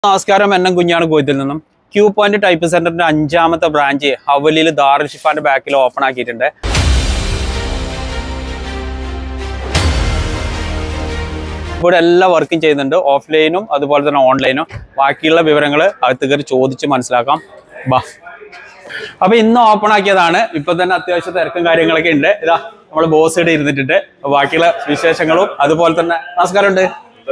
നമസ്കാരം എന്നെ കുഞ്ഞാണ് ഗോയത്തിൽ നിന്നും ക്യൂ പോയിന്റ് ടൈപ്പ് സെന്ററിന്റെ അഞ്ചാമത്തെ ബ്രാഞ്ച് ഹവലിയിൽ ദാറുൽ ഷിഫാന്റെ ബാക്കിൽ ഓപ്പൺ ആക്കിയിട്ടുണ്ട് ഇവിടെ എല്ലാ വർക്കും ചെയ്യുന്നുണ്ട് ഓഫ്ലൈനും അതുപോലെ തന്നെ ഓൺലൈനും ബാക്കിയുള്ള വിവരങ്ങൾ അകത്ത് കയറി ചോദിച്ച് മനസ്സിലാക്കാം ബാ അപ്പൊ ഇന്ന് ഓപ്പൺ ആക്കിയതാണ് ഇപ്പൊ തന്നെ അത്യാവശ്യം തിരക്കും കാര്യങ്ങളൊക്കെ ഉണ്ട് ഇതാ നമ്മൾ ബോസ് ഇവിടെ ഇരുന്നിട്ടുണ്ട് ബാക്കിയുള്ള വിശേഷങ്ങളും അതുപോലെ തന്നെ നമസ്കാരമുണ്ട്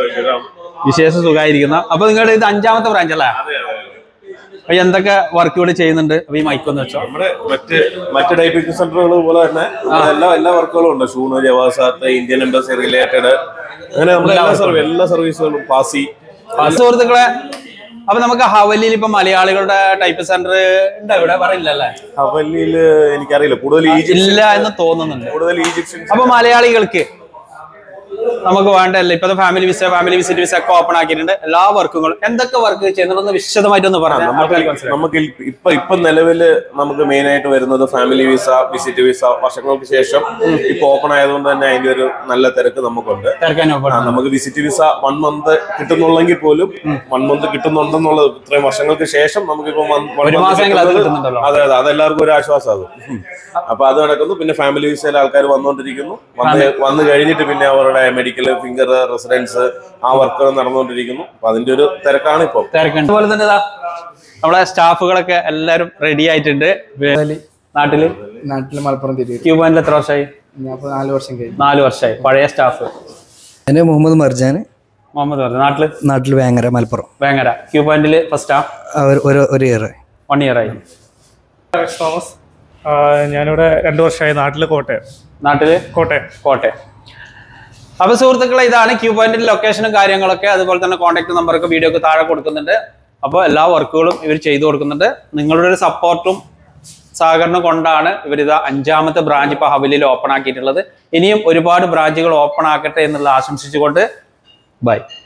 വിശേഷം സുഖമായിരിക്കുന്ന അപ്പൊ നിങ്ങളുടെ ഇത് അഞ്ചാമത്തെ ബ്രാഞ്ച് അല്ലേ അപ്പൊ എന്തൊക്കെ വർക്ക് ഇവിടെ ചെയ്യുന്നുണ്ട് അപ്പൊ ഈ മൈക്കൊന്ന് വെച്ചോ നമ്മുടെ മറ്റ് മറ്റ് ടൈപ്പിംഗ് സെന്ററുകൾ പോലെ തന്നെ നമ്മുടെ എല്ലാ എല്ലാ വർക്കുകളും ഉണ്ട് ഷൂണ് ജവാസാത്ത് ഇന്ത്യൻ എംബസി റിലേറ്റഡ് അങ്ങനെ നമ്മുടെ എല്ലാ സർവീസ് എല്ലാ സർവീസുകളും പാസി അപ്പൊ സുഹൃത്തുക്കളെ അപ്പൊ നമുക്ക് ഹവലിയിൽ ഇപ്പൊ മലയാളികളുടെ ടൈപ്പ് സെന്റർ ഉണ്ട് ഇവിടെ പറയില്ലല്ലേ ഹവലിയില് എനിക്കറിയില്ല കൂടുതൽ ഈജിപ്ഷ്യൻ ഇല്ല എന്ന് തോന്നുന്നുണ്ട് കൂടുതൽ ഈജിപ്ഷ്യൻ അപ്പൊ മലയാളികൾക്ക് നമുക്ക് വേണ്ടല്ല ഇപ്പൊ family visa family visit visa ഒക്കെ ഓപ്പൺ ആക്കിയിട്ടുണ്ട് എല്ലാ വർക്കുകളും എന്തൊക്കെ വർക്ക് ചെയ്യുന്നതെന്ന് വിശദമായിട്ടൊന്ന് പറഞ്ഞു ആൾക്കാർക്ക് മനസ്സിലായി നമുക്ക് ഇൽ- ഇപ്പൊ ഇപ്പൊ നിലവില് നമുക്ക് മെയിൻ ആയിട്ട് വരുന്നത് ഫാമിലി വിസ വിസിറ്റ് വിസ വർഷങ്ങൾക്ക് ശേഷം ഇപ്പൊ ഓപ്പൺ ആയതുകൊണ്ട് തന്നെ അതിന്റെ ഒരു നല്ല തിരക്ക് നമുക്കുണ്ട് തിരക്കാൻ open ആ, ആണ്. നമുക്ക് വിസിറ്റ് വിസ വൺ മന്ത് കിട്ടുന്നുള്ളെങ്കിൽ പോലും വൺ മന്ത് കിട്ടുന്നുണ്ടെന്നുള്ളത് ഇത്രയും വർഷങ്ങൾക്ക് ശേഷം നമുക്കിപ്പോ one- one ഒരു month മാസമെങ്കിലും അത് കിട്ടുന്നത് കിട്ടുന്നുണ്ടല്ലോ അതെ അതെ അതെല്ലാവർക്കും ഒരു ആശ്വാസം അത് അപ്പൊ അത് നടക്കുന്നു പിന്നെ ഫാമിലി വിസയിൽ ആൾക്കാർ വന്നുകൊണ്ടിരിക്കുന്നു വന്ന് വന്നു കഴിഞ്ഞിട്ട് പിന്നെ അവരുടെ മെഡിക്കൽ ഫിംഗർ റെസിഡൻസ് ആ വർക്കുകൾ നടന്നുകൊണ്ടിരിക്കുന്നു അപ്പൊ അതിന്റെ ഒരു തിരക്കാണ് ഇപ്പൊ തിരക്കുണ്ട് അതുപോലെ തന്നെ ഇതാ നമ്മളെ സ്റ്റാഫുകളൊക്കെ എല്ലാരും റെഡി ആയിട്ടുണ്ട് നാട്ടില് നാട്ടിൽ മലപ്പുറം തിരൂർ ക്യൂബാനിൽ എത്ര വർഷമായി ഞാൻ ഇപ്പോൾ നാല് വർഷം കഴിഞ്ഞു നാല് വർഷമായി പഴയ സ്റ്റാഫ് എൻ്റെ മുഹമ്മദ് മർജാൻ മുഹമ്മദ് പറഞ്ഞു നാട്ടില് നാട്ടിൽ വേങ്ങര മലപ്പുറം വേങ്ങര ക്യൂ പോയിന്റിൽ ഫസ്റ്റാ അവർ ഒരു ഒരു ഇയർ വൺ ഇയർ ആയി അലക്സ് തോമസ് ആ, ഞാനിവിടെ രണ്ട് വർഷമായി നാട്ടിൽ കോട്ടയം നാട്ടില് കോട്ടയം കോട്ടെ അപ്പൊ സുഹൃത്തുക്കളെ ഇതാണ് ക്യൂ പോയിന്റിന്റെ ലൊക്കേഷനും കാര്യങ്ങളൊക്കെ അതുപോലെ തന്നെ കോൺടാക്ട് നമ്പറൊക്കെ വീഡിയോ ഒക്കെ താഴെ കൊടുക്കുന്നുണ്ട് അപ്പോൾ എല്ലാ വർക്കുകളും ഇവർ ചെയ്തു കൊടുക്കുന്നുണ്ട് നിങ്ങളുടെ ഒരു സപ്പോർട്ടും സഹകരണം കൊണ്ടാണ് ഇവരിത് അഞ്ചാമത്തെ ബ്രാഞ്ച് ഇപ്പൊ ഹവലിയിൽ ഓപ്പൺ ആക്കിയിട്ടുള്ളത് ഇനിയും ഒരുപാട് ബ്രാഞ്ചുകൾ ഓപ്പൺ ആക്കട്ടെ എന്നുള്ള ആശംസിച്ചുകൊണ്ട് ബൈ